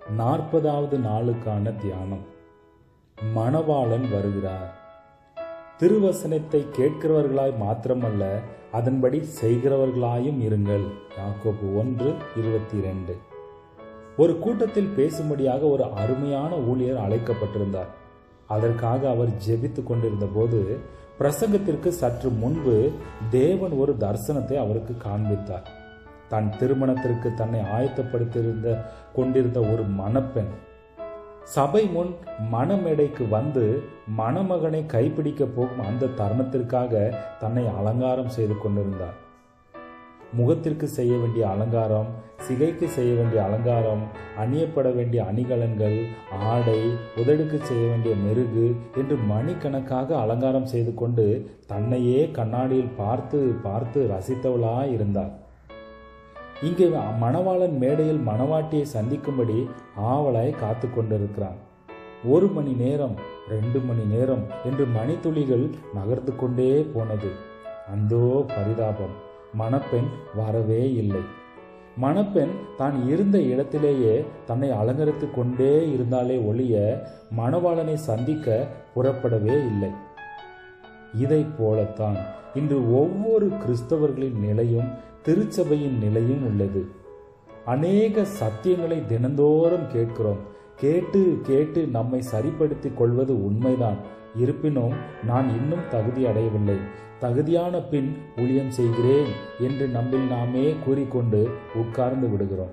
நாற்பதாவது நாளுக்கான தியானம் மணவாளன் வருகிறார் திருவசனத்தை கேட்கிறவர்களாய் மாத்திரமல்ல அதன்படி செய்கிறவர்களாயும் இருங்கள் யாக்கோபு ஒன்று இருபத்தி இரண்டு ஒரு கூட்டத்தில் பேசும்படியாக ஒரு அருமையான ஊழியர் அழைக்கப்பட்டிருந்தார் அதற்காக அவர் ஜெபித்துக் கொண்டிருந்த போது பிரசங்கத்திற்கு சற்று முன்பு தேவன் ஒரு தரிசனத்தை அவருக்கு காண்பித்தார் தன் திருமணத்திற்கு தன்னை ஆயத்தப்படுத்தியிருந்த கொண்டிருந்த ஒரு மணப்பெண் சபை முன் மணமேடைக்கு வந்து மணமகனை கைப்பிடிக்க போகும் அந்த தருணத்திற்காக தன்னை அலங்காரம் செய்து கொண்டிருந்தார் முகத்திற்கு செய்ய வேண்டிய அலங்காரம் சிகைக்கு செய்ய வேண்டிய அலங்காரம் அணியப்பட வேண்டிய அணிகலன்கள் ஆடை உதடுக்கு செய்ய வேண்டிய மெருகு என்று மணிக்கணக்காக அலங்காரம் செய்து கொண்டு தன்னையே கண்ணாடியில் பார்த்து பார்த்து ரசித்தவளாய் இருந்தார் இங்கே மணவாளன் மேடையில் மணவாட்டியை சந்திக்கும்படி ஆவலாய் காத்து கொண்டிருக்கிறான் ஒரு மணி நேரம் ரெண்டு மணி நேரம் என்று மணித்துளிகள் நகர்ந்து கொண்டே போனது அந்தோ பரிதாபம் மணப்பெண் வரவே இல்லை மணப்பெண் தான் இருந்த இடத்திலேயே தன்னை அலங்கரித்து கொண்டே இருந்தாலே ஒழிய மணவாளனை சந்திக்க புறப்படவே இல்லை இதை போலத்தான் இன்று ஒவ்வொரு கிறிஸ்தவர்களின் நிலையும் திருச்சபையின் நிலையும் உள்ளது அநேக சத்தியங்களை தினந்தோறும் கேட்கிறோம் கேட்டு கேட்டு நம்மை சரிப்படுத்திக் கொள்வது உண்மைதான் இருப்பினும் நான் இன்னும் தகுதி அடையவில்லை தகுதியான பின் ஊழியம் செய்கிறேன் என்று நம்மில் நாமே கூறிக்கொண்டு உட்கார்ந்து விடுகிறோம்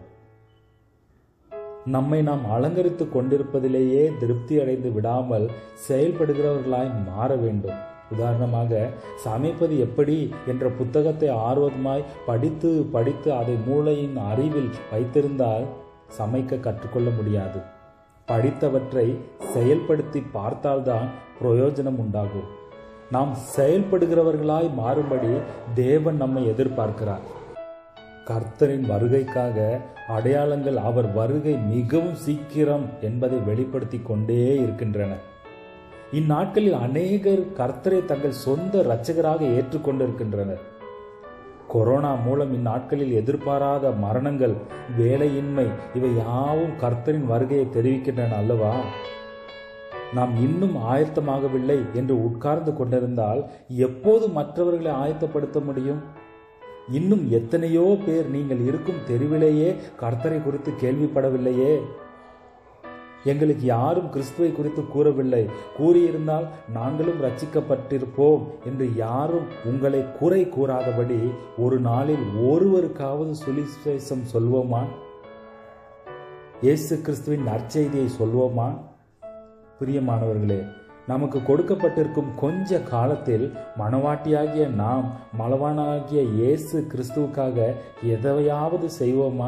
நம்மை நாம் அலங்கரித்து கொண்டிருப்பதிலேயே திருப்தி அடைந்து விடாமல் செயல்படுகிறவர்களாய் மாற வேண்டும் உதாரணமாக சமைப்பது எப்படி என்ற புத்தகத்தை ஆர்வமாய் படித்து படித்து அதை மூளையின் அறிவில் வைத்திருந்தால் சமைக்க கற்றுக்கொள்ள முடியாது படித்தவற்றை செயல்படுத்தி பார்த்தால்தான் பிரயோஜனம் உண்டாகும் நாம் செயல்படுகிறவர்களாய் மாறும்படி தேவன் நம்மை எதிர்பார்க்கிறார் கர்த்தரின் வருகைக்காக அடையாளங்கள் அவர் வருகை மிகவும் சீக்கிரம் என்பதை வெளிப்படுத்தி கொண்டே இருக்கின்றன இந்நாட்களில் அநேகர் கர்த்தரை தங்கள் சொந்த இரட்சகராக ஏற்றுக்கொண்டிருக்கின்றனர் கொரோனா மூலம் இந்நாட்களில் எதிர்பாராத மரணங்கள் வேலையின்மை இவை யாவும் கர்த்தரின் வருகையை தெரிவிக்கின்றன அல்லவா நாம் இன்னும் ஆயத்தமாகவில்லை என்று உட்கார்ந்து கொண்டிருந்தால் எப்போது மற்றவர்களை ஆயத்தப்படுத்த முடியும் இன்னும் எத்தனையோ பேர் நீங்கள் இருக்கும் தெருவிலேயே கர்த்தரை குறித்து கேள்விப்படவில்லையே எங்களுக்கு யாரும் கிறிஸ்துவை குறித்து கூறவில்லை கூறியிருந்தால் நாங்களும் ரச்சிக்கப்பட்டிருப்போம் என்று யாரும் உங்களை குறை கூறாதபடி ஒரு நாளில் ஒருவருக்காவது சுலிசேஷம் சொல்வோமா இயேசு கிறிஸ்துவின் நற்செய்தியை சொல்வோமா பிரியமானவர்களே நமக்கு கொடுக்கப்பட்டிருக்கும் கொஞ்ச காலத்தில் மணவாட்டியாகிய நாம் மலவானாகிய இயேசு கிறிஸ்துவுக்காக எதையாவது செய்வோமா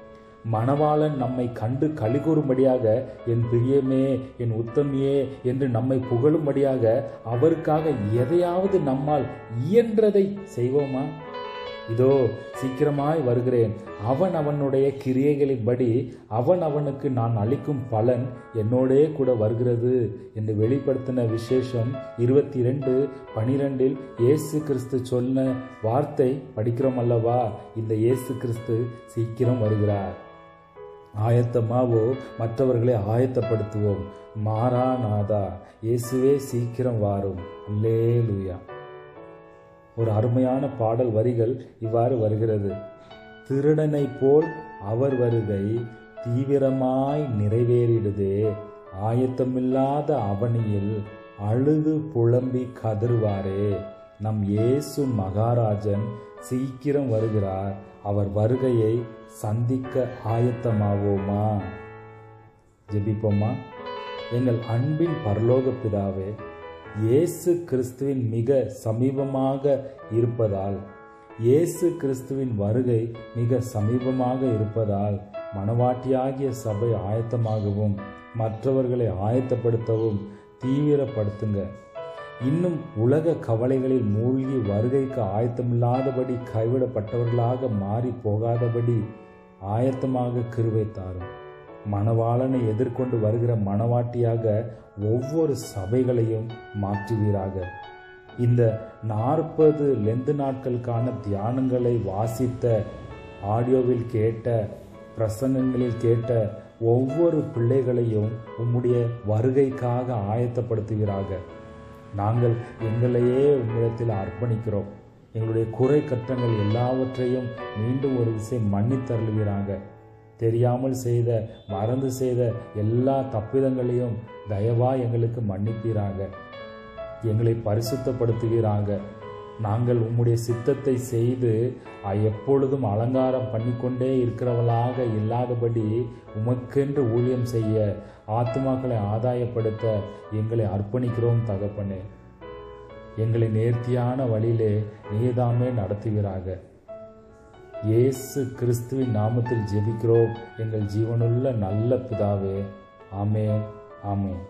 மணவாளன் நம்மை கண்டு கலிகூறும்படியாக என் பிரியமே என் உத்தமியே என்று நம்மை புகழும்படியாக அவருக்காக எதையாவது நம்மால் இயன்றதை செய்வோமா இதோ சீக்கிரமாய் வருகிறேன் அவன் அவனுடைய கிரியைகளின்படி அவன் அவனுக்கு நான் அளிக்கும் பலன் என்னோடே கூட வருகிறது என்று வெளிப்படுத்தின விசேஷம் இருபத்தி ரெண்டு பனிரெண்டில் இயேசு கிறிஸ்து சொன்ன வார்த்தை படிக்கிறோம் அல்லவா இந்த இயேசு கிறிஸ்து சீக்கிரம் வருகிறார் ஆயத்தமாவோ மற்றவர்களை ஆயத்தப்படுத்துவோம் மாறாநாதா இயேசுவே சீக்கிரம் வாரும் லேலுயா ஒரு அருமையான பாடல் வரிகள் இவ்வாறு வருகிறது திருடனை போல் அவர் வருகை தீவிரமாய் நிறைவேறிடுதே ஆயத்தமில்லாத அவனியில் அழுது புலம்பி கதறுவாரே நம் இயேசு மகாராஜன் சீக்கிரம் வருகிறார் அவர் வருகையை சந்திக்க ஆயத்தமாவோமா ஜெபிப்போமா எங்கள் அன்பின் பரலோக பிதாவே இயேசு கிறிஸ்துவின் மிக சமீபமாக இருப்பதால் இயேசு கிறிஸ்துவின் வருகை மிக சமீபமாக இருப்பதால் மனவாட்டியாகிய சபை ஆயத்தமாகவும் மற்றவர்களை ஆயத்தப்படுத்தவும் தீவிரப்படுத்துங்க இன்னும் உலக கவலைகளில் மூழ்கி வருகைக்கு ஆயத்தமில்லாதபடி கைவிடப்பட்டவர்களாக மாறி போகாதபடி ஆயத்தமாக கிருவை தாரும் மணவாளனை எதிர்கொண்டு வருகிற மணவாட்டியாக ஒவ்வொரு சபைகளையும் மாற்றுவீராக இந்த நாற்பது லெந்து நாட்களுக்கான தியானங்களை வாசித்த ஆடியோவில் கேட்ட பிரசங்கங்களில் கேட்ட ஒவ்வொரு பிள்ளைகளையும் உம்முடைய வருகைக்காக ஆயத்தப்படுத்துவீராக நாங்கள் எங்களையே உம்மிடத்தில் அர்ப்பணிக்கிறோம் எங்களுடைய குறை கட்டங்கள் எல்லாவற்றையும் மீண்டும் ஒரு விஷயம் மன்னித்தருளுவீராக தெரியாமல் செய்த மறந்து செய்த எல்லா தப்பிதங்களையும் தயவா எங்களுக்கு மன்னிப்பீராக எங்களை பரிசுத்தப்படுத்துவீராக நாங்கள் உம்முடைய சித்தத்தை செய்து எப்பொழுதும் அலங்காரம் பண்ணிக்கொண்டே இருக்கிறவளாக இல்லாதபடி உமக்கென்று ஊழியம் செய்ய ஆத்மாக்களை ஆதாயப்படுத்த எங்களை அர்ப்பணிக்கிறோம் தகப்பனே எங்களை நேர்த்தியான வழியிலே நீதாமே நடத்துவீராக இயேசு கிறிஸ்துவின் நாமத்தில் ஜெபிக்கிறோம் எங்கள் ஜீவனுள்ள நல்ல பிதாவே ஆமே ஆமே